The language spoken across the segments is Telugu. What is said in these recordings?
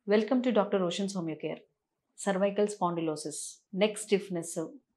welcome to doctor Roshan Soumya care cervical spondylosis neck stiffness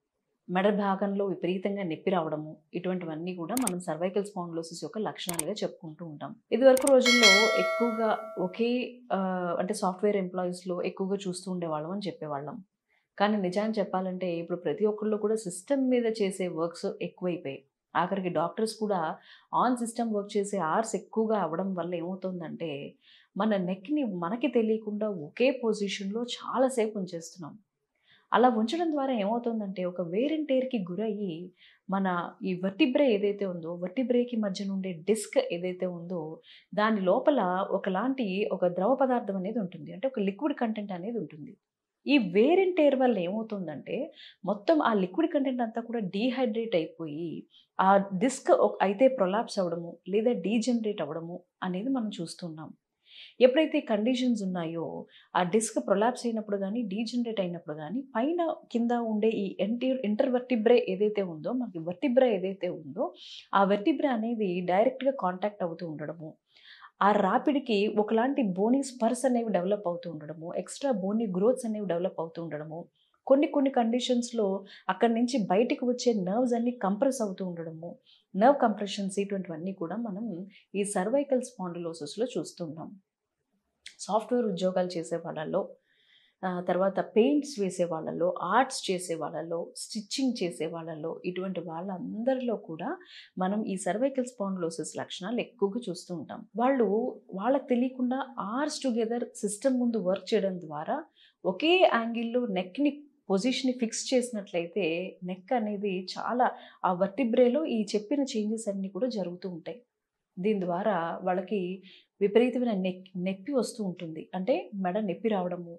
మెడ భాగంలో విపరీతంగా నొప్పి రావడము ఇటువంటివన్నీ కూడా మనం సర్వైకల్ స్పాండిలోసిస్ యొక్క లక్షణాలుగా చెప్పుకుంటూ ఉంటాం ఇదివరకు రోజుల్లో ఎక్కువగా ఒకే ఆ, అంటే సాఫ్ట్వేర్ ఎంప్లాయీస్లో ఎక్కువగా చూస్తూ ఉండేవాళ్ళం అని చెప్పేవాళ్ళం కానీ నిజాన్ని చెప్పాలంటే ఇప్పుడు ప్రతి ఒక్కళ్ళు కూడా సిస్టమ్ మీద చేసే వర్క్స్ ఎక్కువైపోయాయి ఆఖరికి డాక్టర్స్ కూడా ఆన్ సిస్టమ్ వర్క్ చేసే అవర్స్ ఎక్కువగా అవ్వడం వల్ల ఏమవుతుందంటే మన నెక్ని మనకి తెలియకుండా ఒకే పొజిషన్లో చాలాసేపు ఉంచేస్తున్నాం అలా ఉంచడం ద్వారా ఏమవుతుందంటే ఒక వేరెంటేర్కి గురయ్యి మన ఈ వర్టిబ్రే ఏదైతే ఉందో వర్టిబ్రేకి మధ్య ఉండే డిస్క్ ఏదైతే ఉందో దాని లోపల ఒకలాంటి ఒక ద్రవ పదార్థం అనేది ఉంటుంది అంటే ఒక లిక్విడ్ కంటెంట్ అనేది ఉంటుంది ఈ వేరెంటేర్ వల్ల ఏమవుతుందంటే మొత్తం ఆ లిక్విడ్ కంటెంట్ అంతా కూడా డీహైడ్రేట్ అయిపోయి ఆ డిస్క్ అయితే ప్రొలాప్స్ అవ్వడము లేదా డీజనరేట్ అవ్వడము అనేది మనం చూస్తున్నాం ఎప్పుడైతే కండిషన్స్ ఉన్నాయో ఆ డిస్క్ ప్రొలాప్స్ అయినప్పుడు కానీ డీజనరేట్ అయినప్పుడు కానీ పైన కింద ఉండే ఈ ఎంటీర్ ఇంటర్వర్టిబ్రే ఏదైతే ఉందో మనకి వర్టిబ్రా ఏదైతే ఉందో ఆ వెర్టిబ్రా అనేది డైరెక్ట్గా కాంటాక్ట్ అవుతూ ఉండడము ఆ రాపిడికి ఒకలాంటి బోనీ స్పర్స్ అనేవి డెవలప్ అవుతూ ఉండడము ఎక్స్ట్రా బోనీ గ్రోత్స్ అనేవి డెవలప్ అవుతూ ఉండడము కొన్ని కొన్ని కండిషన్స్లో అక్కడి నుంచి బయటికి వచ్చే నర్వ్స్ అన్ని కంప్రెస్ అవుతూ ఉండడము నర్వ్ కంప్రెషన్స్ ఇటువంటివన్నీ కూడా మనం ఈ సర్వైకల్ స్పాండిలోసిస్లో చూస్తున్నాం సాఫ్ట్వేర్ ఉద్యోగాలు చేసే వాళ్ళలో ఆ, తర్వాత పెయింట్స్ వేసే వాళ్ళలో ఆర్ట్స్ చేసే వాళ్ళలో స్టిచ్చింగ్ చేసే వాళ్ళలో ఇటువంటి వాళ్ళందరిలో కూడా మనం ఈ సర్వైకల్ స్పాండిలోసిస్ లక్షణాలు ఎక్కువగా చూస్తూ ఉంటాం వాళ్ళు వాళ్ళకి తెలియకుండా ఆర్స్ టుగెదర్ సిస్టమ్ ముందు వర్క్ చేయడం ద్వారా ఒకే యాంగిల్లో నెక్ని పొజిషన్ని ఫిక్స్ చేసినట్లయితే నెక్ అనేది చాలా ఆ వర్టిబ్రేలో ఈ చెప్పిన చేంజెస్ అన్నీ కూడా జరుగుతూ ఉంటాయి దీని ద్వారా వాళ్ళకి విపరీతమైన నెక్ నొప్పి వస్తూ ఉంటుంది అంటే మెడ నొప్పి రావడము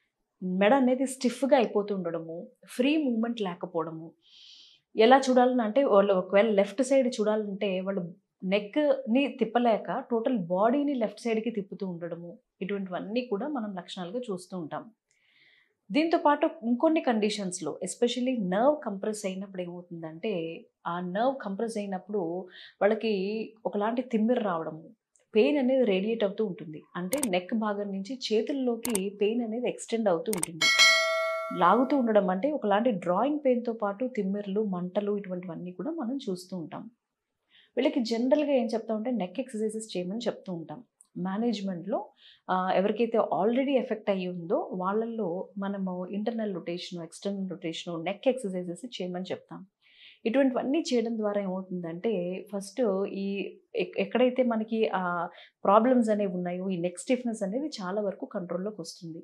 మెడ అనేది స్టిఫ్గా అయిపోతూ ఉండడము ఫ్రీ మూమెంట్ లేకపోవడము ఎలా చూడాలని అంటే వాళ్ళు ఒకవేళ లెఫ్ట్ సైడ్ చూడాలంటే వాళ్ళు నెక్ని తిప్పలేక టోటల్ బాడీని లెఫ్ట్ సైడ్కి తిప్పుతూ ఉండడము ఇటువంటివన్నీ కూడా మనం లక్షణాలుగా చూస్తూ ఉంటాం దీంతో పాటు ఇంకొన్ని కండిషన్స్లో ఎస్పెషల్లీ నర్వ్ కంప్రెస్ అయినప్పుడు ఏమవుతుందంటే ఆ నర్వ్ కంప్రెస్ అయినప్పుడు వాళ్ళకి ఒకలాంటి తిమ్మిరి రావడము పెయిన్ అనేది రేడియేట్ అవుతూ ఉంటుంది అంటే నెక్ భాగం నుంచి చేతుల్లోకి పెయిన్ అనేది ఎక్స్టెండ్ అవుతూ ఉంటుంది లాగుతూ ఉండడం అంటే ఒకలాంటి డ్రాయింగ్ పెయిన్తో పాటు తిమ్మిర్లు మంటలు ఇటువంటివన్నీ కూడా మనం చూస్తూ ఉంటాం వీళ్ళకి జనరల్గా ఏం చెప్తామంటే నెక్ ఎక్సర్సైజెస్ చేయమని చెప్తూ ఉంటాం మేనేజ్మెంట్లో ఎవరికైతే ఆల్రెడీ ఎఫెక్ట్ అయ్యి ఉందో వాళ్ళల్లో మనము internal rotation external rotation neck exercises చేయమని చెప్తాం ఇటువంటివన్నీ చేయడం ద్వారా ఏమవుతుందంటే ఫస్ట్ ఈ ఎక్- ఎక్కడైతే మనకి ఆ ప్రాబ్లమ్స్ అనేవి ఉన్నాయో ఈ నెక్ స్టిఫ్నెస్ అనేది చాలా వరకు కంట్రోల్లోకి వస్తుంది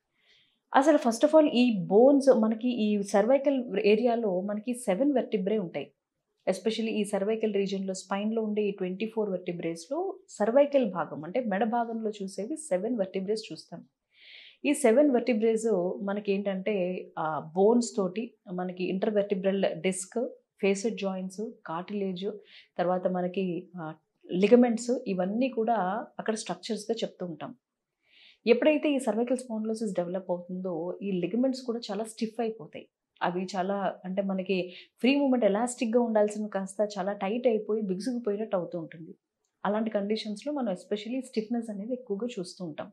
అసలు ఫస్ట్ ఆఫ్ ఆల్ ఈ బోన్స్ మనకి ఈ సర్వైకల్ ఏరియాలో మనకి సెవెన్ వెర్టిబ్రే ఉంటాయి ఎస్పెషల్లీ ఈ సర్వైకల్ రీజియన్లో స్పైన్లో ఉండే ఈ ట్వంటీ ఫోర్ వెర్టిబ్రేస్లో సర్వైకల్ భాగం అంటే మెడ భాగంలో చూసేవి సెవెన్ వెర్టిబ్రేస్ చూస్తాం ఈ సెవెన్ వెర్టిబ్రేస్ మనకి ఏంటంటే బోన్స్ తోటి మనకి intervertebral disc facet joints cartilage తర్వాత మనకి లిగమెంట్స్ ఇవన్నీ కూడా అక్కడ స్ట్రక్చర్స్గా చెప్తూ ఉంటాం ఎప్పుడైతే ఈ సర్వైకల్ స్పాండిలోసిస్ డెవలప్ అవుతుందో ఈ లిగమెంట్స్ కూడా చాలా స్టిఫ్ అయిపోతాయి అవి చాలా అంటే మనకి ఫ్రీ మూమెంట్ ఎలాస్టిక్గా ఉండాల్సిన కాస్త చాలా టైట్ అయిపోయి బిగుసుకుపోయినట్టు అవుతూ ఉంటుంది అలాంటి కండిషన్స్లో మనం ఎస్పెషల్లీ స్టిఫ్నెస్ అనేది ఎక్కువగా చూస్తూ ఉంటాం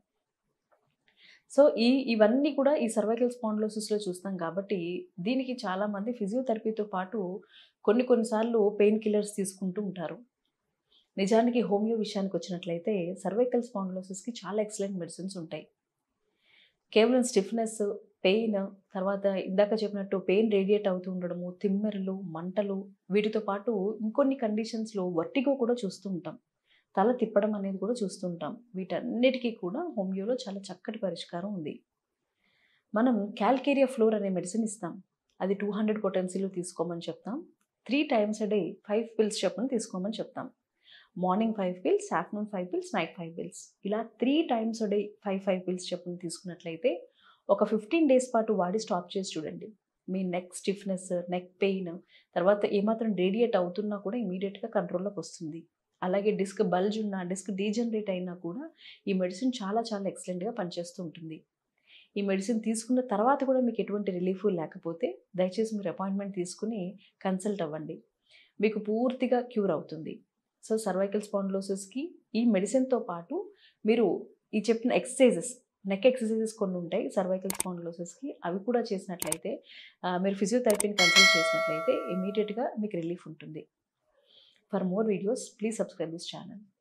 సో ఈ ఇవన్నీ కూడా ఈ సర్వైకల్ స్పాండిలోసిస్లో చూస్తాం కాబట్టి దీనికి చాలామంది ఫిజియోథెరపీతో పాటు కొన్ని కొన్నిసార్లు పెయిన్ కిల్లర్స్ తీసుకుంటూ ఉంటారు నిజానికి హోమియో విషయానికి వచ్చినట్లయితే సర్వైకల్ స్పాండిలోసిస్కి చాలా ఎక్సలెంట్ మెడిసిన్స్ ఉంటాయి కేవలం స్టిఫ్నెస్ పెయిన్ తర్వాత ఇందాక చెప్పినట్టు పెయిన్ రేడియేట్ అవుతూ ఉండడము తిమ్మెరలు మంటలు వీటితో పాటు ఇంకొన్ని కండిషన్స్లో వర్టిగో కూడా చూస్తూ ఉంటాం తల తిప్పడం అనేది కూడా చూస్తుంటాం వీటన్నిటికీ కూడా హోమియోలో చాలా చక్కటి పరిష్కారం ఉంది మనం క్యాల్కేరియా ఫ్లోర్ అనే మెడిసిన్ ఇస్తాం అది టూ హండ్రెడ్ పొటెన్సీలో తీసుకోమని చెప్తాం three times a day five pills చెప్పని తీసుకోమని చెప్తాం morning five pills afternoon five pills night five pills ఇలా three times day five five pills చెప్పని తీసుకున్నట్లయితే ఒక ఫిఫ్టీన్ డేస్ పాటు వాడి స్టాప్ చేసి చూడండి మీ నెక్ స్టిఫ్నెస్ నెక్ పెయిన్ తర్వాత ఏమాత్రం రేడియేట్ అవుతున్నా కూడా ఇమీడియట్గా కంట్రోల్లోకి వస్తుంది అలాగే డిస్క్ బల్జ్ ఉన్నా డిస్క్ డీజనరేట్ అయినా కూడా ఈ మెడిసిన్ చాలా చాలా ఎక్సలెంట్గా పనిచేస్తూ ఉంటుంది ఈ మెడిసిన్ తీసుకున్న తర్వాత కూడా మీకు ఎటువంటి రిలీఫ్ లేకపోతే దయచేసి మీరు అపాయింట్మెంట్ తీసుకుని కన్సల్ట్ అవ్వండి మీకు పూర్తిగా క్యూర్ అవుతుంది సో సర్వైకల్ స్పాండిలోసిస్కి ఈ మెడిసిన్తో పాటు మీరు ఈ చెప్పిన ఎక్సర్సైజెస్ నెక్ ఎక్సర్సైజెస్ కొన్ని ఉంటాయి సర్వైకల్ స్పాండిలోసిస్కి అవి కూడా చేసినట్లయితే ఆ, మీరు ఫిజియోథెరపీని కన్సల్ట్ చేసినట్లయితే ఇమీడియట్గా మీకు రిలీఫ్ ఉంటుంది for more videos please subscribe this channel